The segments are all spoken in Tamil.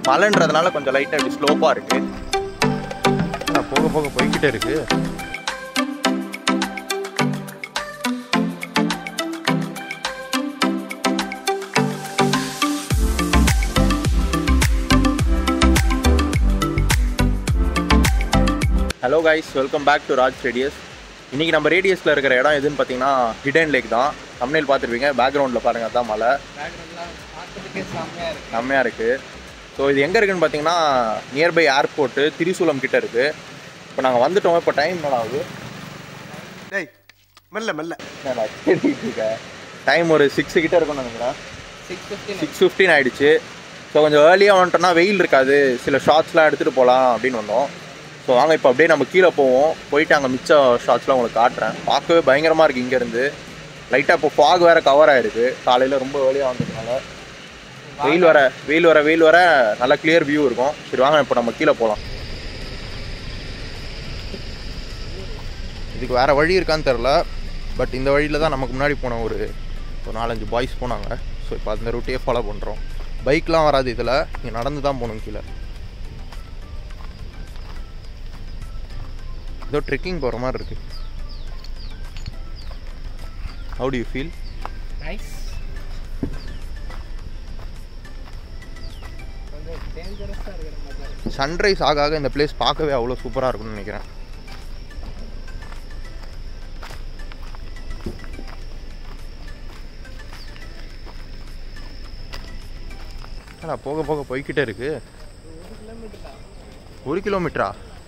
மலைன்றதுனால கொஞ்சம் லைட்டாக இப்படி ஸ்லோப்பாக இருக்குது ஆனா, போக போக போய்கிட்டே இருக்கு hello guys welcome back to Raj Radius இன்றைக்கி நம்ம ரேடியஸில் இருக்கிற இடம் எதுன்னு பார்த்தீங்கன்னா ஹிடன் லேக் தான் தமிழில் பார்த்துருப்பீங்க பேக்ரவுண்டில் பாருங்கள் அதான் மலை செம்மையாக இருக்குது ஸோ இது எங்கே இருக்குன்னு பார்த்தீங்கன்னா நியர்பை ஏர்போர்ட்டு திரிசூலம் கிட்ட இருக்குது இப்போ நாங்கள் வந்துட்டோம் இப்போ டைம் என்ன ஆகுது டேய் மெல்ல மெல்ல என்னடா கேட்டுக்கிட்டு இருக்க டைம் ஒரு சிக்ஸ் கிட்ட இருக்கும்னு நினைக்கிறேன் சிக்ஸ் ஃபிஃப்டின் ஆயிடுச்சு ஸோ கொஞ்சம் ஏர்லியாக வந்துட்டோம்னா வெயில் இருக்காது சில ஷார்ட்ஸ்லாம் எடுத்துகிட்டு போகலாம் அப்படின்னு வந்தோம் ஸோ வாங்க இப்போ அப்படியே நம்ம கீழே போவோம் போயிட்டு அங்கே மிச்ச ஷார்ட்ஸ்லாம் உங்களுக்கு காட்டுறேன் பார்க்கவே பயங்கரமாக இருக்குது இங்கேருந்து லைட்டாக இப்போ ஃபாக் வேறு கவர் ஆகிருக்கு காலையில் ரொம்ப ஏர்லியாக வந்ததுனால வெயில் வர வெயில் வர வெயில் வர நல்ல கிளியர் வியூ இருக்கும் சரி வாங்க இப்போ நம்ம கீழே போகலாம் இதுக்கு வேறு வழி இருக்கான்னு தெரில பட் இந்த வழியில் தான் நமக்கு முன்னாடி போன ஒரு ஒரு நாலஞ்சு பாய்ஸ் போனாங்க ஸோ இப்போ அந்த ரூட்டையே ஃபாலோ பண்ணுறோம் பைக்லாம் வராது இதில் இங்கே நடந்து தான் போகணும் கீழே ஏதோ ட்ரெக்கிங் போகிற மாதிரி இருக்கு how do you feel nice கொஞ்சம் டேஞ்சரஸாக இருக்கிற மாதிரி தான் இருக்கு சன்ரைஸ் ஆக ஆக இந்த பிளேஸ் பார்க்கவே அவ்வளோ சூப்பராக இருக்கும்னு நினைக்கிறேன் என்னடா போக போக போய்கிட்டே இருக்கு ஒரு கிலோமீட்டர் தான் ஒரு கிலோமீட்டரா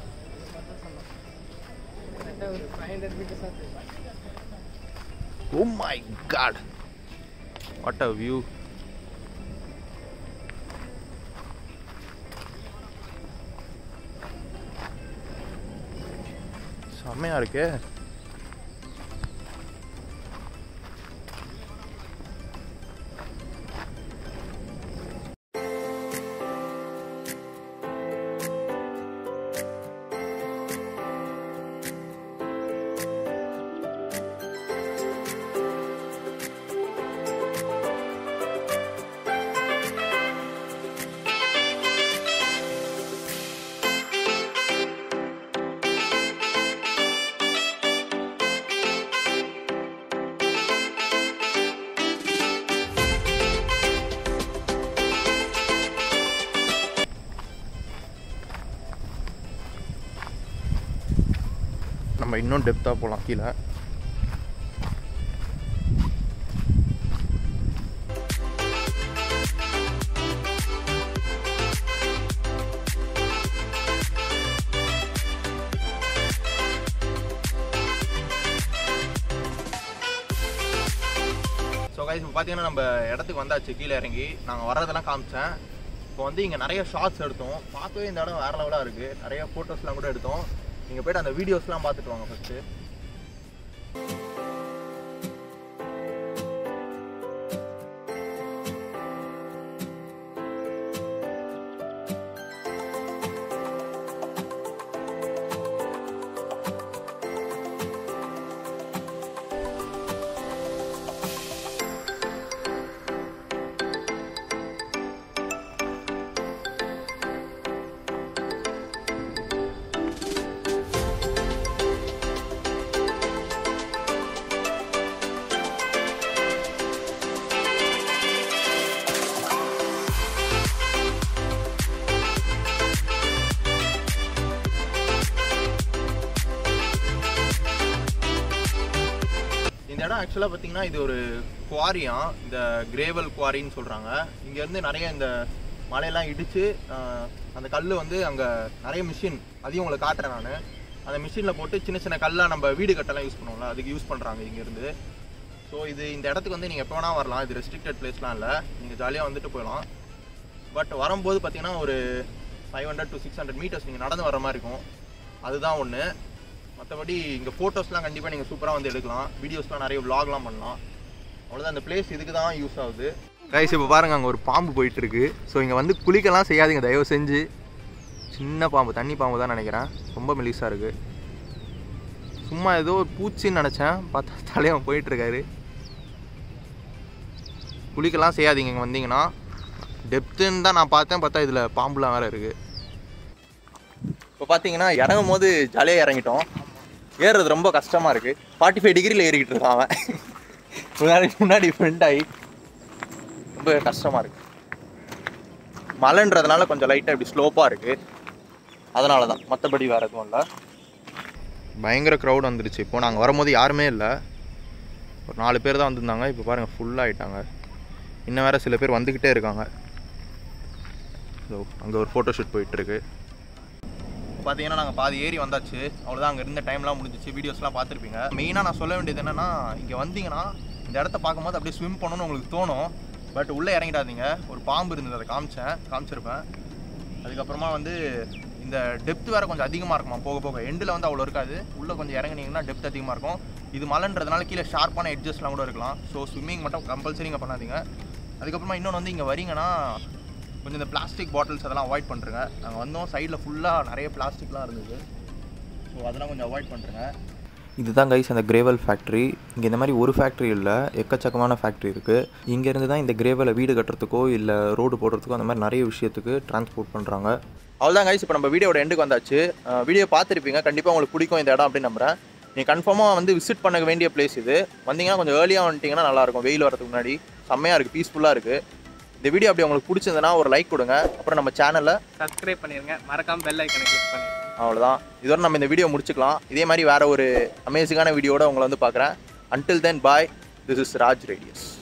கரெக்டாக ஒரு ஃபைவ் ஹண்ட்ரட் மீட்டர்ஸாக போயிருப்பாங்க oh my God what a view செம்மையா இருக்கே நம்ம இன்னும் டெப்த்தாக போகலாம் கீழே ஸோ கைஸ் இப்போ பார்த்தீங்கன்னா நம்ம இடத்துக்கு வந்தாச்சு கீழே இறங்கி நாங்கள் வர்றதெல்லாம் காமிச்சேன் இப்போ வந்து இங்கே நிறைய ஷார்ட்ஸ் எடுத்தோம் பார்க்கவே இந்த இடம் வேறு லெவலாக இருக்குது நிறைய ஃபோட்டோஸ்லாம் கூட எடுத்தோம் நீங்கள் போய்ட்டு அந்த வீடியோஸ்லாம் பார்த்துட்டு வாங்க ஃபஸ்ட்டு இந்த இடம் ஆக்சுவலாக பார்த்தீங்கன்னா இது ஒரு குவாரியா இந்த கிரேவல் குவாரின்னு சொல்கிறாங்க இங்கேருந்து நிறைய இந்த மலையெல்லாம் இடித்து அந்த கல் வந்து அங்கே நிறைய மிஷின் அதையும் உங்களுக்கு காட்டுறேன் நான் அந்த மிஷினில் போட்டு சின்ன சின்ன கல்லாக நம்ம வீடு கட்டெல்லாம் யூஸ் பண்ணுவோம்ல அதுக்கு யூஸ் பண்ணுறாங்க இங்கேருந்து ஸோ இது இந்த இடத்துக்கு வந்து நீங்கள் எப்போ வேணால் வரலாம் இது ரெஸ்ட்ரிக்டட் பிளேஸ்லாம் இல்லை நீங்கள் ஜாலியாக வந்துட்டு போயிடலாம் பட் வரும்போது பார்த்தீங்கன்னா ஒரு five hundred to six hundred metres நீங்கள் நடந்து வர மாதிரி இருக்கும் அதுதான் ஒன்று மற்றபடி இங்கே ஃபோட்டோஸ்லாம் கண்டிப்பாக நீங்கள் சூப்பராக வந்து எடுக்கலாம் வீடியோஸ்லாம் நிறைய vlogலாம் பண்ணலாம் அவ்வளோதான் இந்த பிளேஸ் இதுக்கு தான் யூஸ் ஆகுது கைஸ் இப்போ பாருங்க அங்கே ஒரு பாம்பு போயிட்டு இருக்கு ஸோ இங்கே வந்து குளிக்கலாம் செய்யாதீங்க தயவு செஞ்சு சின்ன பாம்பு தண்ணி பாம்பு தான் நினைக்கிறேன் ரொம்ப மெலிசாக இருக்கு சும்மா ஏதோ ஒரு பூச்சின்னு நினச்சேன் பார்த்தா தலைவன் போயிட்டு இருக்காரு குளிக்கலாம் செய்யாதீங்க இங்கே வந்தீங்கன்னா டெப்த்துன்னு தான் நான் பார்த்தேன் பார்த்தா இதில் பாம்புலாம் வேறு இருக்குது இப்போ பார்த்தீங்கன்னா இறங்கும் போது ஜாலியாக இறங்கிட்டோம் ஏறுறது ரொம்ப கஷ்டமாக இருக்குது ஃபார்ட்டி ஃபைவ் டிகிரியில் ஏறிக்கிட்டு இருக்கான் அவன் முன்னாடி முன்னாடி ஃப்ரெண்ட் ஆகி ரொம்ப கஷ்டமாக இருக்குது மலைன்றதுனால கொஞ்சம் லைட்டாக இப்படி ஸ்லோப்பாக இருக்குது அதனால தான் மற்றபடி வேறு எதுவும் இல்லை பயங்கர க்ரௌட் வந்துடுச்சு இப்போ நாங்கள் வரும்போது யாருமே இல்லை ஒரு நாலு பேர் தான் வந்திருந்தாங்க இப்போ பாருங்கள் ஃபுல்லாகிட்டாங்க இன்னும் வேறு சில பேர் வந்துக்கிட்டே இருக்காங்க ஸோ அங்கே ஒரு ஃபோட்டோ ஷூட் போயிட்டுருக்கு பார்த்தீங்கன்னா நாங்கள் பாதி ஏறி வந்தாச்சு அவ்வளோதான் அங்கே இருந்த டைம்லாம் முடிஞ்சிச்சு வீடியோஸ்லாம் பார்த்துருப்பீங்க மெயினாக நான் சொல்ல வேண்டியது என்னென்னா இங்கே வந்தீங்கன்னா இந்த இடத்த பார்க்கும்போது அப்படியே ஸ்விம் பண்ணணும்னு உங்களுக்கு தோணும் பட் உள்ளே இறங்கிடாதீங்க ஒரு பாம்பு இருந்தது அதை காமிச்சேன் காமிச்சிருப்பேன் அதுக்கப்புறமா வந்து இந்த டெப்த் வேறு கொஞ்சம் அதிகமாக இருக்குமா போக போக எண்டில் வந்து அவ்வளோ இருக்காது உள்ளே கொஞ்சம் இறங்குனீங்கன்னா டெப்த் அதிகமாக இருக்கும் இது மலைன்றதுனால கீழே ஷார்ப்பான எட்ஜஸ்லாம் கூட இருக்கலாம் ஸோ ஸ்விம்மிங் மட்டும் கம்பல்சரிங்க பண்ணாதீங்க அதுக்கப்புறமா இன்னொன்று வந்து இங்கே வரீங்கன்னா கொஞ்சம் இந்த பிளாஸ்டிக் பாட்டில்ஸ் அதெல்லாம் அவாய்ட் பண்ணுறேங்க நாங்கள் வந்தோம் சைடில் ஃபுல்லாக நிறைய பிளாஸ்டிக்லாம் இருந்தது ஸோ அதெல்லாம் கொஞ்சம் அவாய்ட் பண்ணுறேங்க இதுதான் கைஸ் அந்த கிரேவல் ஃபேக்ட்ரி இங்கே இந்த மாதிரி ஒரு ஃபேக்ட்ரி இல்லை எக்கச்சக்கமான ஃபேக்ட்ரி இருக்குது இங்கேருந்து தான் இந்த கிரேவலை வீடு கட்டுறதுக்கோ இல்லை ரோடு போடுறதுக்கோ அந்த மாதிரி நிறைய விஷயத்துக்கு டிரான்ஸ்போர்ட் பண்ணுறாங்க அவ்வளோதான் கைஸ் இப்போ நம்ம வீடியோட எண்டுக்கு வந்தாச்சு வீடியோ பார்த்துருப்பீங்க கண்டிப்பாக உங்களுக்கு பிடிக்கும் இந்த இடம் அப்படின்னு நம்புறேன் நீங்கள் கன்ஃபார்மாக வந்து விசிட் பண்ண வேண்டிய பிளேஸ் இது வந்தீங்கன்னா கொஞ்சம் ஏர்லியாக வந்துட்டிங்கன்னா நல்லாயிருக்கும் வெயில் வரதுக்கு முன்னாடி செம்மையாக இருக்குது பீஸ்ஃபுல்லாக இருக்குது இந்த வீடியோ அப்படி உங்களுக்கு பிடிச்சிருந்ததுன்னா ஒரு லைக் கொடுங்க அப்புறம் நம்ம சேனலில் சப்ஸ்கிரைப் பண்ணிருங்க மறக்காம பெல் ஐக்கனை கிளிக் பண்ணிருங்க அவ்வளோதான் இதோட நம்ம இந்த வீடியோ முடிச்சுக்கலாம் இதே மாதிரி வேறு ஒரு அமேசிங்கான வீடியோட உங்களை வந்து பார்க்குறேன் until then bye this is Raj radius